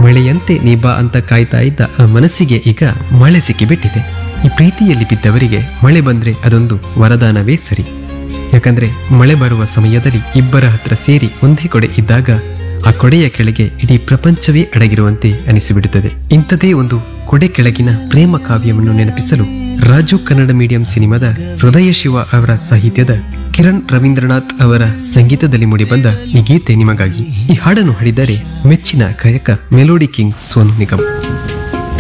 ಮಳೆಯಂತೆ ನೀ ಬಾ ಅಂತ ಕಾಯ್ತಾ ಇದ್ದ ಆ ಮನಸ್ಸಿಗೆ ಈಗ ಮಳೆ ಸಿಕ್ಕಿಬಿಟ್ಟಿದೆ ಈ ಪ್ರೀತಿಯಲ್ಲಿ ಬಿದ್ದವರಿಗೆ ಮಳೆ ಬಂದ್ರೆ ಅದೊಂದು ವರದಾನವೇ ಸರಿ ಯಾಕಂದ್ರೆ ಮಳೆ ಬರುವ ಸಮಯದಲ್ಲಿ ಇಬ್ಬರ ಹತ್ರ ಸೇರಿ ಒಂದೇ ಕೊಡೆ ಇದ್ದಾಗ ಆ ಕೊಡೆಯ ಕೆಳಗೆ ಇಡೀ ಪ್ರಪಂಚವೇ ಅಡಗಿರುವಂತೆ ಅನಿಸಿಬಿಡುತ್ತದೆ ಇಂಥದೇ ಒಂದು ಕೊಡೆ ಕೆಳಗಿನ ಪ್ರೇಮ ಕಾವ್ಯವನ್ನು ನೆನಪಿಸಲು ರಾಜು ಕನ್ನಡ ಮೀಡಿಯಂ ಸಿನಿಮಾದ ಹೃದಯ ಶಿವ ಅವರ ಸಾಹಿತ್ಯದ ಕಿರಣ್ ರವೀಂದ್ರನಾಥ್ ಅವರ ಸಂಗೀತದಲ್ಲಿ ಮೂಡಿಬಂದ ಈ ಗೀತೆ ನಿಮಗಾಗಿ ಈ ಹಾಡನ್ನು ಹಾಡಿದರೆ ಮೆಚ್ಚಿನ ಗಾಯಕ ಮೆಲೋಡಿ ಕಿಂಗ್ ಸೋನು ನಿಗಮ್